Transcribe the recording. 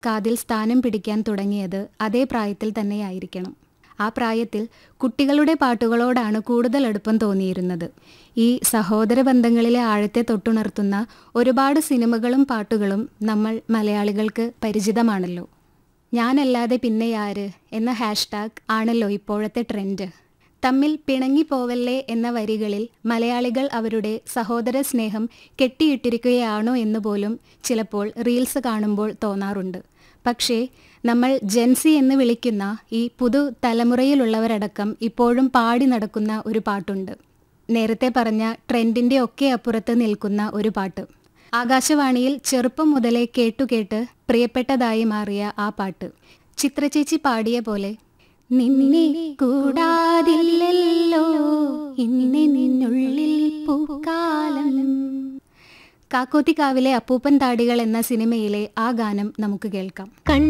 കാതിൽ സ്ഥാനം പിടിക്കാൻ തുടങ്ങിയത് അതേ പ്രായത്തിൽ തന്നെയായിരിക്കണം ആ പ്രായത്തിൽ കുട്ടികളുടെ പാട്ടുകളോടാണ് കൂടുതൽ അടുപ്പം തോന്നിയിരുന്നത് ഈ സഹോദര ബന്ധങ്ങളിലെ ആഴത്തെ തൊട്ടുണർത്തുന്ന ഒരുപാട് സിനിമകളും പാട്ടുകളും നമ്മൾ മലയാളികൾക്ക് പരിചിതമാണല്ലോ ഞാനല്ലാതെ പിന്നെയാര് എന്ന ഹാഷ്ടാഗ് ആണല്ലോ ഇപ്പോഴത്തെ ട്രെൻഡ് തമ്മിൽ പിണങ്ങിപ്പോവല്ലേ എന്ന വരികളിൽ മലയാളികൾ അവരുടെ സഹോദര സ്നേഹം കെട്ടിയിട്ടിരിക്കുകയാണോ എന്ന് പോലും ചിലപ്പോൾ റീൽസ് കാണുമ്പോൾ തോന്നാറുണ്ട് പക്ഷേ നമ്മൾ ജെൻസി എന്ന് വിളിക്കുന്ന ഈ പുതു തലമുറയിലുള്ളവരടക്കം ഇപ്പോഴും പാടി നടക്കുന്ന ഒരു പാട്ടുണ്ട് നേരത്തെ പറഞ്ഞ ട്രെൻഡിൻ്റെ ഒക്കെ അപ്പുറത്ത് നിൽക്കുന്ന ഒരു പാട്ട് ആകാശവാണിയിൽ ചെറുപ്പം മുതലേ കേട്ടുകേട്ട് പ്രിയപ്പെട്ടതായി മാറിയ ആ പാട്ട് ചിത്രചേച്ചി പാടിയ പോലെ നിന്നെ കൂടാതില്ലല്ലോ ഇന്നെ നിന്നുള്ളിൽ പൂക്കാലം കാക്കോത്തിക്കാവിലെ അപ്പൂപ്പൻ താടികൾ എന്ന സിനിമയിലെ ആ ഗാനം നമുക്ക് കേൾക്കാം കൺ